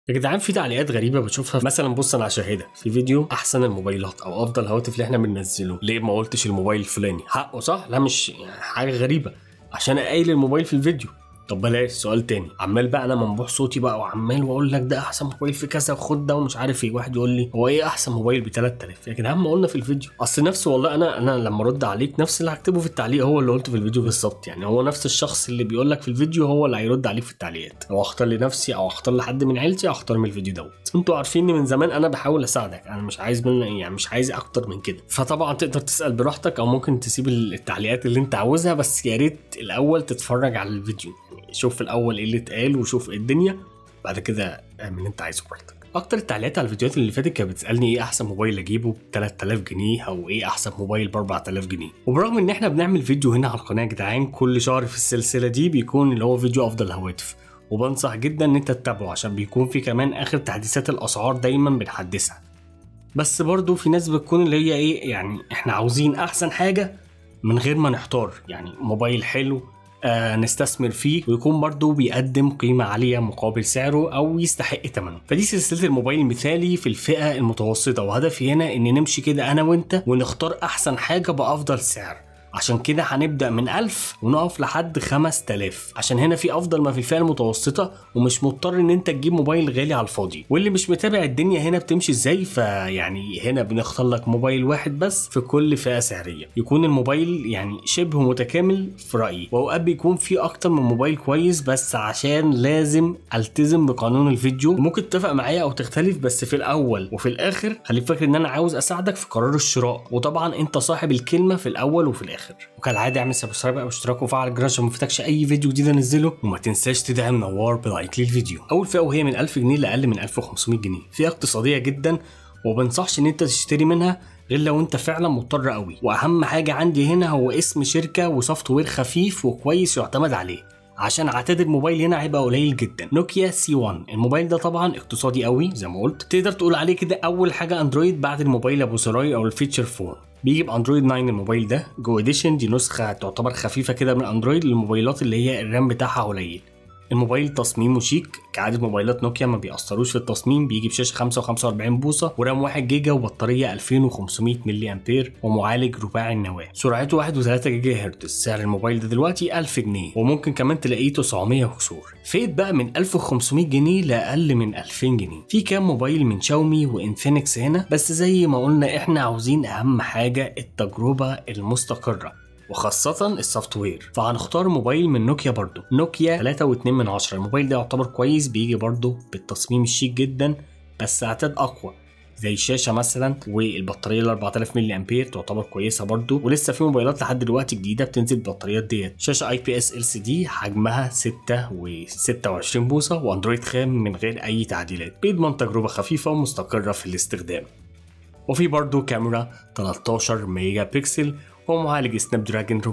يا جدعان في تعليقات غريبه بشوفها مثلا بص انا هشاهدها في فيديو احسن الموبايلات او افضل هواتف اللي احنا بننزله ليه ما قلتش الموبايل الفلاني حقه صح لا مش يعني حاجه غريبه عشان قايل الموبايل في الفيديو طب بلاش سؤال تاني عمال بقى انا منبوح صوتي بقى وعمال واقول لك ده احسن موبايل في كذا وخد ده ومش عارف ايه واحد يقول لي هو ايه احسن موبايل ب 3000 يا جدعان ما قلنا في الفيديو اصل نفس والله انا انا لما ارد عليك نفس اللي هكتبه في التعليق هو اللي قلته في الفيديو بالظبط يعني هو نفس الشخص اللي بيقول لك في الفيديو هو اللي هيرد عليك في التعليقات او اختار لنفسي او اختار لحد من عيلتي او اختار من الفيديو دوت انتوا عارفين من زمان انا بحاول اساعدك انا مش عايز من يعني مش عايز اكتر من كده فطبعا تقدر تسال براحتك او ممكن تسيب التعليقات اللي انت عاوزها بس يا ريت الاول تتفرج على الفيديو يعني شوف الاول ايه اللي اتقال وشوف ايه الدنيا بعد كده اعمل اللي انت عايزه براحتك اكتر التعليقات على الفيديوهات اللي فاتت كانت بتسالني ايه احسن موبايل اجيبه ب 3000 جنيه او ايه احسن موبايل ب 4000 جنيه وبرغم ان احنا بنعمل فيديو هنا على القناه يا جدعان كل شهر في السلسله دي بيكون اللي هو فيديو افضل الهواتف وبنصح جدا ان انت تتابعه عشان بيكون في كمان اخر تحديثات الاسعار دايما بنحدثها بس برضو في ناس بتكون اللي هي ايه يعني احنا عاوزين احسن حاجه من غير ما نحتار يعني موبايل حلو آه نستثمر فيه ويكون برضه بيقدم قيمة عالية مقابل سعره أو يستحق ثمنه فدي سلسلة الموبايل المثالي في الفئة المتوسطة وهدفي هنا إن نمشي كده أنا وأنت ونختار أحسن حاجة بأفضل سعر عشان كده هنبدا من 1000 ونقف لحد 5000 عشان هنا في افضل ما في الفئه المتوسطه ومش مضطر ان انت تجيب موبايل غالي على الفاضي واللي مش متابع الدنيا هنا بتمشي ازاي فيعني هنا بنختار لك موبايل واحد بس في كل فئه سعريه يكون الموبايل يعني شبه متكامل في رايي واوقات بيكون في اكتر من موبايل كويس بس عشان لازم التزم بقانون الفيديو ممكن تتفق معايا او تختلف بس في الاول وفي الاخر خليك فاكر ان انا عاوز اساعدك في قرار الشراء وطبعا انت صاحب الكلمه في الاول وفي الاخر الاخر وكالعاده اعمل سبسكرايب او اشتراك وفعل الجرس عشان ما يفوتكش اي فيديو جديد انزله وما تنساش تدعم نوار بلايك للفيديو اول فئه وهي من 1000 جنيه لاقل من 1500 جنيه فئه اقتصاديه جدا وبنصحش ان انت تشتري منها غير لو انت فعلا مضطر قوي واهم حاجه عندي هنا هو اسم شركه وسوفت وير خفيف وكويس يعتمد عليه عشان عدد الموبايل هنا هيبقى قليل جدا نوكيا سي 1 الموبايل ده طبعا اقتصادي قوي زي ما قلت تقدر تقول عليه كده اول حاجه اندرويد بعد الموبايل ابو زراير او الفيتشر فون بيجي باندرويد 9 الموبايل ده جو اديشن دي نسخه تعتبر خفيفه كده من اندرويد للموبايلات اللي هي الرام بتاعها قليل الموبايل تصميمه شيك كعادة موبايلات نوكيا ما بيأثروش في التصميم بيجي بشاشة 5 و45 بوصة ورام 1 جيجا وبطارية 2500 ملي أمبير ومعالج رباعي النواة سرعته 1.3 جيجا هرتز سعر الموبايل ده دلوقتي 1000 جنيه وممكن كمان تلاقيه 900 وكسور فيت بقى من 1500 جنيه لأقل من 2000 جنيه في كام موبايل من شاومي وانفينكس هنا بس زي ما قلنا احنا عاوزين أهم حاجة التجربة المستقرة وخاصة السوفت وير فهنختار موبايل من نوكيا برضو نوكيا 3.2 من 10 الموبايل ده يعتبر كويس بيجي برضو بالتصميم الشيك جدا بس اعتاد اقوى زي الشاشه مثلا والبطاريه ال 4000 ملي امبير تعتبر كويسه برضو ولسه في موبايلات لحد دلوقتي جديده بتنزل بالبطاريات ديت شاشه اي بي اس ال سي دي حجمها 6 و26 بوصه واندرويد خام من غير اي تعديلات بيضمن تجربه خفيفه ومستقره في الاستخدام وفي برضو كاميرا 13 ميجا بكسل ومعالج سناب دراجون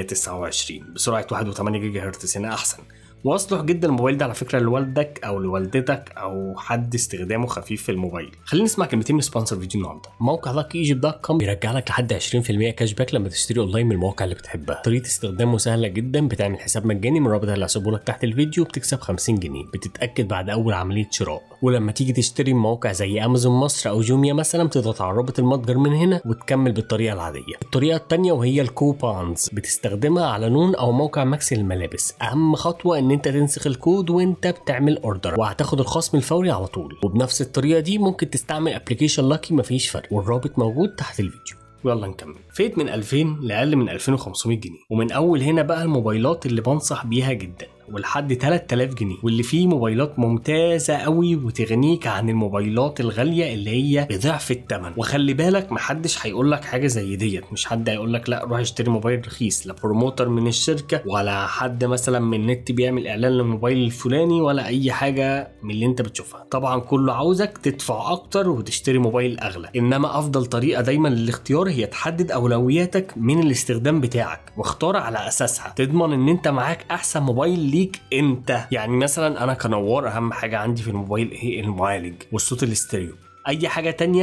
429 بسرعة 1.8 جيجا هرتز هنا أحسن واصلح جدا الموبايل ده على فكره لوالدك او لوالدتك او حد استخدامه خفيف في الموبايل خلينا نسمع كلمتين من سبونسر فيديو النهارده موقع لاكي ايجيبت دوت كوم بيرجع لك لحد 20% كاش باك لما تشتري اونلاين من المواقع اللي بتحبها طريقه استخدامه سهله جدا بتعمل حساب مجاني من الرابط اللي هسيبه لك تحت الفيديو بتكسب 50 جنيه بتتاكد بعد اول عمليه شراء ولما تيجي تشتري من مواقع زي امازون مصر او جوميا مثلا تضغط على رابط المتجر من هنا وتكمل بالطريقه العاديه الطريقه الثانيه وهي الكوبونز بتستخدمها على نون او موقع ماكس للملابس اهم خطوه ان انت تنسخ الكود وانت بتعمل اوردر وهتاخد الخصم الفوري على طول وبنفس الطريقه دي ممكن تستعمل ابلكيشن لاكي مفيش فرق والرابط موجود تحت الفيديو ويلا نكمل فيت من 2000 لاقل من 2500 جنيه ومن اول هنا بقى الموبايلات اللي بنصح بيها جدا ولحد 3000 جنيه واللي فيه موبايلات ممتازه قوي وتغنيك عن الموبايلات الغاليه اللي هي بضعف الثمن وخلي بالك محدش هيقول لك حاجه زي ديت مش حد هيقول لك لا روح اشتري موبايل رخيص لا بروموتر من الشركه ولا حد مثلا من النت بيعمل اعلان للموبايل الفلاني ولا اي حاجه من اللي انت بتشوفها طبعا كله عاوزك تدفع اكتر وتشتري موبايل اغلى انما افضل طريقه دايما للاختيار هي تحدد اولوياتك من الاستخدام بتاعك واختار على اساسها تضمن ان انت معاك احسن موبايل ليك انت يعني مثلا انا كنوار اهم حاجه عندي في الموبايل ايه المعالج والصوت الاستيريو اي حاجه تانية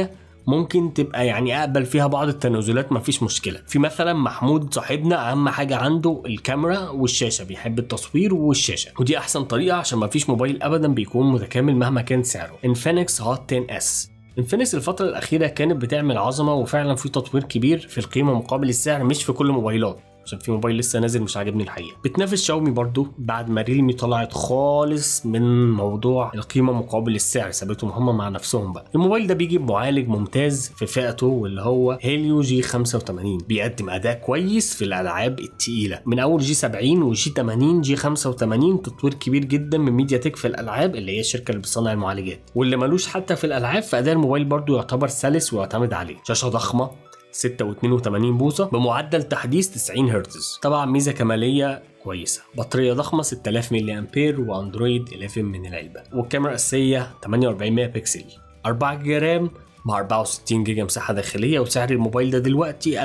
ممكن تبقى يعني اقبل فيها بعض التنازلات مفيش مشكله في مثلا محمود صاحبنا اهم حاجه عنده الكاميرا والشاشه بيحب التصوير والشاشه ودي احسن طريقه عشان مفيش موبايل ابدا بيكون متكامل مهما كان سعره انفينكس هوت 10 اس انفينكس الفترة الأخيرة كانت بتعمل عظمة وفعلا في تطوير كبير في القيمة مقابل السعر مش في كل الموبايلات عشان في موبايل لسه نازل مش عاجبني الحقيقه بتنافس شاومي برضو بعد ما ريلمي طلعت خالص من موضوع القيمه مقابل السعر سابتهم هم مع نفسهم بقى الموبايل ده بيجي بمعالج ممتاز في فئته واللي هو هيليو جي 85 بيقدم اداء كويس في الالعاب التقيله من اول جي 70 وجي 80 جي 85 تطوير كبير جدا من ميديا تك في الالعاب اللي هي الشركه اللي بتصنع المعالجات واللي ملوش حتى في الالعاب فاداء الموبايل برضو يعتبر سلس ويعتمد عليه شاشه ضخمه 6.82 بوصة بمعدل تحديث 90 هرتز طبعا ميزة كمالية كويسة بطارية ضخمة 6000 ملي أمبير وأندرويد 11 من العلبة والكاميرا الأساسية 48 ميجا بكسل 4 جيجا رام مع 64 جيجا مساحة داخلية وسعر الموبايل ده دلوقتي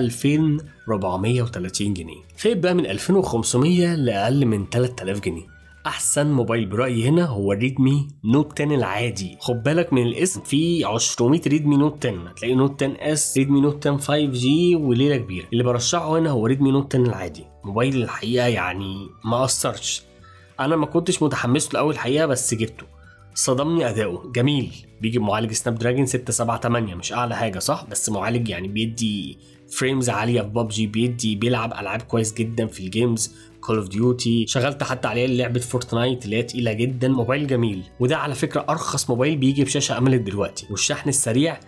2430 جنيه فايق بقى من 2500 لأقل من 3000 جنيه احسن موبايل برايي هنا هو ريدمي نوت 10 العادي خد بالك من الاسم في 200 ريدمي نوت 10 هتلاقي نوت 10 اس ريدمي نوت 10 5 جي وليله كبيره اللي برشحه هنا هو ريدمي نوت 10 العادي موبايل الحقيقه يعني ما اثرش انا ما كنتش متحمس له اول الحقيقه بس جبته صدمني اداؤه جميل بيجي بمعالج سناب دراجون 678 مش اعلى حاجه صح بس معالج يعني بيدي فريمز عاليه في ببجي بيدي بيلعب العاب كويس جدا في الجيمز كول اوف ديوتي شغلت حتى عليه لعبه فورتنايت اللي هي تقيله جدا موبايل جميل وده على فكره ارخص موبايل بيجي بشاشه اموليد دلوقتي والشحن السريع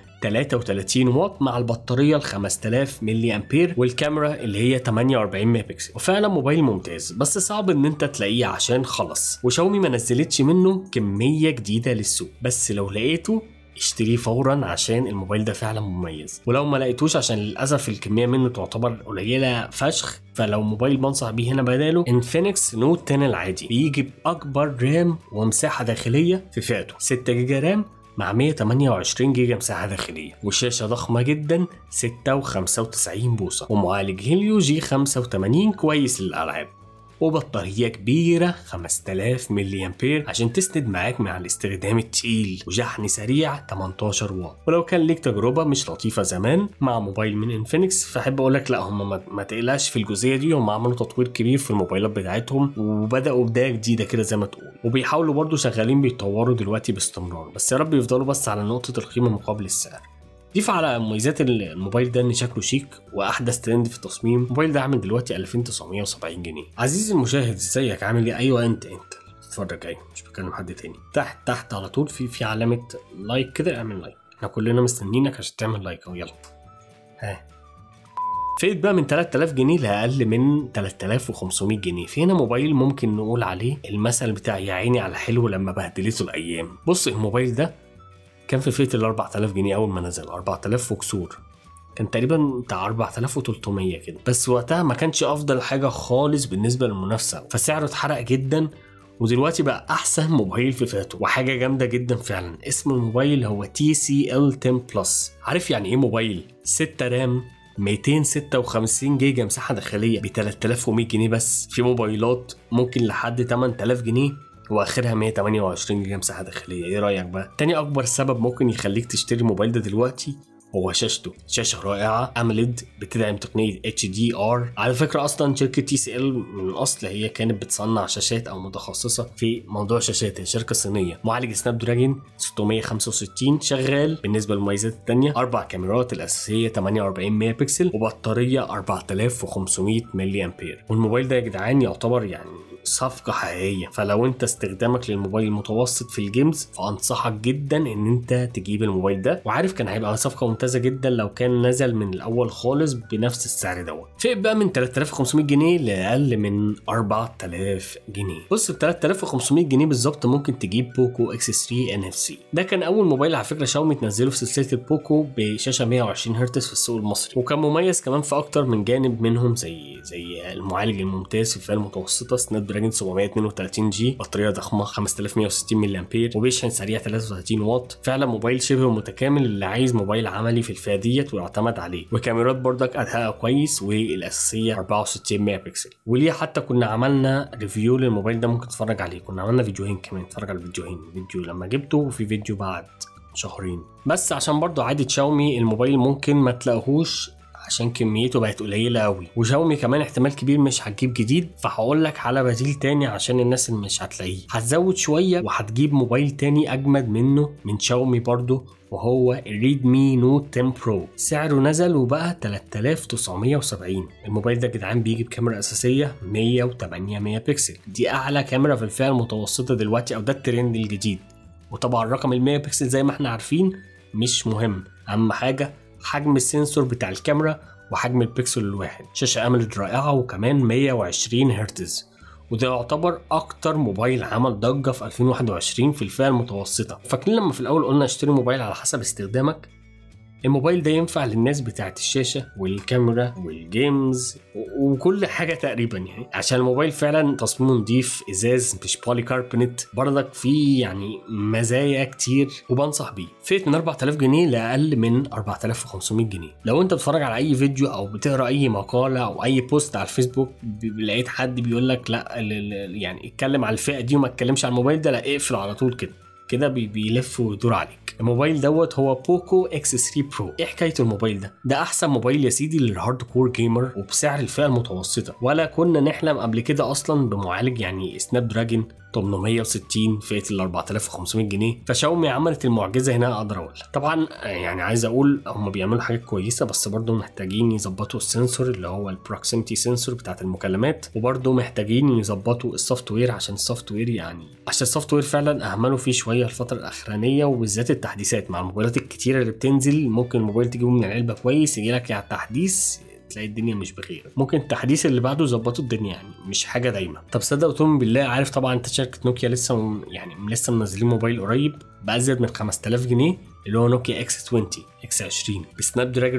33 واط مع البطاريه ال 5000 ملي امبير والكاميرا اللي هي 48 ميجا بكسل وفعلا موبايل ممتاز بس صعب ان انت تلاقيه عشان خلص وشاومي ما نزلتش منه كميه جديده للسوق بس لو لقيته اشتريه فورا عشان الموبايل ده فعلا مميز ولو ما لقيتوش عشان للاسف الكميه منه تعتبر قليله فشخ فلو موبايل بنصح بيه هنا بداله انفينكس نوت 10 العادي بيجي باكبر رام ومساحه داخليه في فئته 6 جيجا رام مع 128 جيجا مساحة داخلية وشاشة ضخمة جدا 6 و95 بوصة ومعالج هيليو جي 85 كويس للألعاب وبطارية كبيرة 5000 ملي امبير عشان تسند معاك مع الاستخدام التقيل وشحن سريع 18 واط ولو كان ليك تجربة مش لطيفة زمان مع موبايل من انفينكس فاحب اقول لك لا هم ما, ما تقلقش في الجزئية دي هم عملوا تطوير كبير في الموبايلات بتاعتهم وبدأوا بداية جديدة كده زي ما تقول وبيحاولوا برضو شغالين بيتطوروا دلوقتي باستمرار بس يا رب يفضلوا بس على نقطة القيمة مقابل السعر ضيف على مميزات الموبايل ده ان شكله شيك واحدث ترند في التصميم الموبايل ده عامل دلوقتي 2970 جنيه عزيزي المشاهد ازيك عامل ايه ايوه انت انت اتفرج اهي مش بكلم حد تاني تحت تحت على طول في في علامه لايك كده اعمل لايك احنا كلنا مستنيينك عشان تعمل لايك اهو يلا ها فايت بقى من 3000 جنيه لاقل من 3500 جنيه في هنا موبايل ممكن نقول عليه المثل بتاع يا عيني على حلو لما بهدلته الايام بص الموبايل ده كان في فئه ال 4000 جنيه اول ما نزل 4000 وكسور كان تقريبا بتاع 4300 كده بس وقتها ما كانش افضل حاجه خالص بالنسبه للمنافسه فسعره اتحرق جدا ودلوقتي بقى احسن موبايل في فئته وحاجه جامده جدا فعلا اسم الموبايل هو تي سي ال 10 بلس عارف يعني ايه موبايل 6 رام 256 جيجا مساحه داخليه ب 3100 جنيه بس في موبايلات ممكن لحد 8000 جنيه واخرها 128 جيجا مساحه داخليه ايه رايك بقى تاني اكبر سبب ممكن يخليك تشتري الموبايل ده دلوقتي هو شاشته شاشه رائعه اموليد بتدعم تقنيه اتش دي ار على فكره اصلا شركه تي سي ال من الاصل هي كانت بتصنع شاشات او متخصصه في موضوع الشاشات هي شركه صينيه معالج سناب دراجون 665 شغال بالنسبه للمميزات الثانيه اربع كاميرات الاساسيه 48 ميجا بكسل وبطاريه 4500 ملي امبير والموبايل ده يا جدعان يعتبر يعني صفقة حقيقية فلو انت استخدامك للموبايل المتوسط في الجيمز فانصحك جدا ان انت تجيب الموبايل ده وعارف كان هيبقى صفقة ممتازة جدا لو كان نزل من الاول خالص بنفس السعر دوت فئ بقى من 3500 جنيه لاقل من 4000 جنيه بص ب 3500 جنيه بالظبط ممكن تجيب بوكو اكس 3 ان اف سي ده كان اول موبايل على فكرة شاومي تنزله في سلسلة البوكو بشاشة 120 هرتز في السوق المصري وكان مميز كمان في اكتر من جانب منهم زي زي المعالج الممتاز في الفئة المتوسطة سناب دراجون 732 جي بطاريه ضخمه 5160 ملي امبير وبيشحن سريع 33 واط فعلا موبايل شبه متكامل اللي عايز موبايل عملي في الفئه ديت ويعتمد عليه وكاميرات برضك ادائها كويس والاساسيه 64 ميجا بكسل وليه حتى كنا عملنا ريفيو للموبايل ده ممكن تتفرج عليه كنا عملنا فيديوهين كمان اتفرج على الفيديوهين فيديو لما جبته وفي فيديو بعد شهرين بس عشان برضو عادة شاومي الموبايل ممكن ما تلاقوهوش عشان كميته بقت قليلة قوي وشاومي كمان احتمال كبير مش هتجيب جديد فهقول لك على بديل تاني عشان الناس اللي مش هتلاقيه هتزود شوية وهتجيب موبايل تاني اجمد منه من شاومي برضو وهو الريدمي نوت 10 برو سعره نزل وبقى 3970 الموبايل ده يا جدعان بيجي بكاميرا اساسيه 108 ميجا بكسل دي اعلى كاميرا في الفئه المتوسطه دلوقتي او ده الترند الجديد وطبعا رقم ال 100 بكسل زي ما احنا عارفين مش مهم اهم حاجه حجم السنسور بتاع الكاميرا وحجم البكسل الواحد شاشه اموليد رائعه وكمان 120 هرتز وده يعتبر اكتر موبايل عمل ضجه في 2021 في الفئه المتوسطه فاكرين لما في الاول قلنا اشتري موبايل على حسب استخدامك الموبايل ده ينفع للناس بتاعت الشاشة والكاميرا والجيمز و- وكل حاجة تقريبا يعني عشان الموبايل فعلا تصميمه نضيف ازاز مش بولي كاربونيت برضك فيه يعني مزايا كتير وبنصح بيه فئة من 4000 جنيه لأقل من 4500 جنيه لو انت بتتفرج على اي فيديو او بتقرا اي مقالة او اي بوست على الفيسبوك ب- لقيت حد بيقول لك لا ال- ال- يعني اتكلم على الفئة دي وما اتكلمش على الموبايل ده لا اقفل على طول كده كده بي- بيلف ويدور عليك الموبايل دوت هو بوكو اكس 3 برو ايه حكايه الموبايل ده ده احسن موبايل يا سيدي للهارد كور جيمر وبسعر الفئه المتوسطه ولا كنا نحلم قبل كده اصلا بمعالج يعني سناب دراجون 860 فئه ال 4500 جنيه فشاومي عملت المعجزه هنا اقدر اقول طبعا يعني عايز اقول هم بيعملوا حاجات كويسه بس برضه محتاجين يظبطوا السنسور اللي هو البروكسيمتي سنسور بتاعت المكالمات وبرضه محتاجين يظبطوا السوفت وير عشان السوفت وير يعني عشان السوفت وير فعلا اهملوا فيه شويه الفتره الاخرانيه وبالذات التحديثات مع الموبايلات الكتيره اللي بتنزل ممكن الموبايل تجيبه من العلبه كويس يجي لك على التحديث تلاقي الدنيا مش بخير ممكن التحديث اللي بعده يظبطوا الدنيا يعني مش حاجه دايما طب صدق وتؤمن بالله عارف طبعا انت شركه نوكيا لسه م... يعني لسه منزلين موبايل قريب بازيد من 5000 جنيه اللي هو نوكيا اكس 20 اكس 20 بسناب دراجون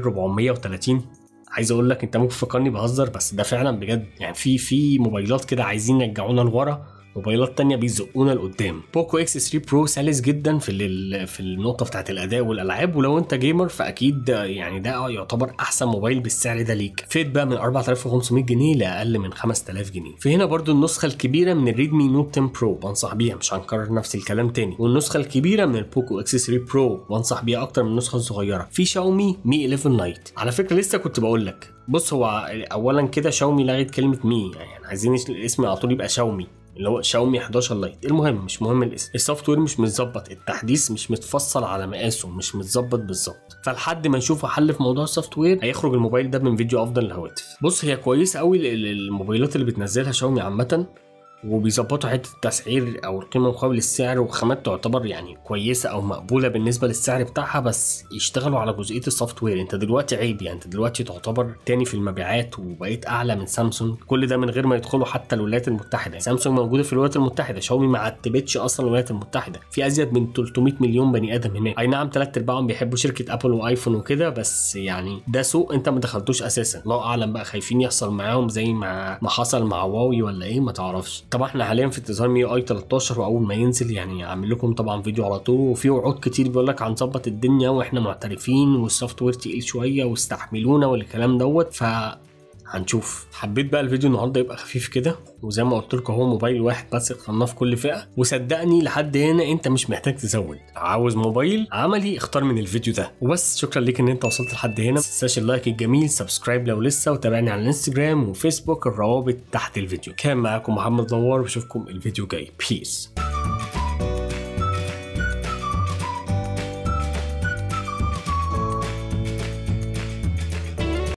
430 عايز اقول لك انت ممكن تفكرني بهزر بس ده فعلا بجد يعني في في موبايلات كده عايزين يرجعونا لورا موبايلات تانية بيزقونا لقدام بوكو اكس 3 برو سلس جدا في ال- في النقطه بتاعت الاداء والالعاب ولو انت جيمر فاكيد ده يعني ده يعتبر احسن موبايل بالسعر ده ليك فيت بقى من 4500 جنيه لاقل من 5000 جنيه في هنا برضو النسخه الكبيره من الريدمي نوت 10 برو بنصح بيها مش هنكرر نفس الكلام تاني والنسخه الكبيره من البوكو اكس 3 برو بنصح بيها اكتر من النسخه الصغيره في شاومي مي 11 لايت على فكره لسه كنت بقول لك بص هو اولا كده شاومي لغت كلمه مي يعني عايزين الاسم على طول يبقى شاومي اللي هو شاومي 11 لايت المهم مش مهم الاسم السوفت وير مش متظبط التحديث مش متفصل على مقاسه مش متظبط بالظبط فلحد ما نشوف حل في موضوع السوفت وير هيخرج الموبايل ده من فيديو افضل للهواتف بص هي كويسه قوي ال- ال- الموبايلات اللي بتنزلها شاومي عامه وبيظبطوا حته التسعير او القيمه مقابل السعر وخامات تعتبر يعني كويسه او مقبوله بالنسبه للسعر بتاعها بس يشتغلوا على جزئيه السوفت وير انت دلوقتي عيب يعني انت دلوقتي تعتبر تاني في المبيعات وبقيت اعلى من سامسونج كل ده من غير ما يدخلوا حتى الولايات المتحده سامسونج موجوده في الولايات المتحده شاومي ما عتبتش اصلا الولايات المتحده في ازيد من 300 مليون بني ادم هناك اي نعم ثلاث ارباعهم بيحبوا شركه ابل وايفون وكده بس يعني ده سوق انت ما دخلتوش اساسا الله اعلم بقى خايفين يحصل معاهم زي ما ما حصل مع هواوي ولا ايه ما تعرفش طبعا احنا حاليا في انتظار مي اي 13 واول ما ينزل يعني اعمل لكم طبعا فيديو على طول وفي وعود كتير بيقول لك هنظبط الدنيا واحنا معترفين والسوفت وير تقيل شويه واستحملونا والكلام دوت ف هنشوف حبيت بقى الفيديو النهارده يبقى خفيف كده وزي ما قلت لكم هو موبايل واحد بس خلناه في كل فئه وصدقني لحد هنا انت مش محتاج تزود عاوز موبايل عملي اختار من الفيديو ده وبس شكرا ليك ان انت وصلت لحد هنا ما تنساش اللايك الجميل سبسكرايب لو لسه وتابعني على الانستجرام وفيسبوك الروابط تحت الفيديو كان معاكم محمد نوار واشوفكم الفيديو جاي بيس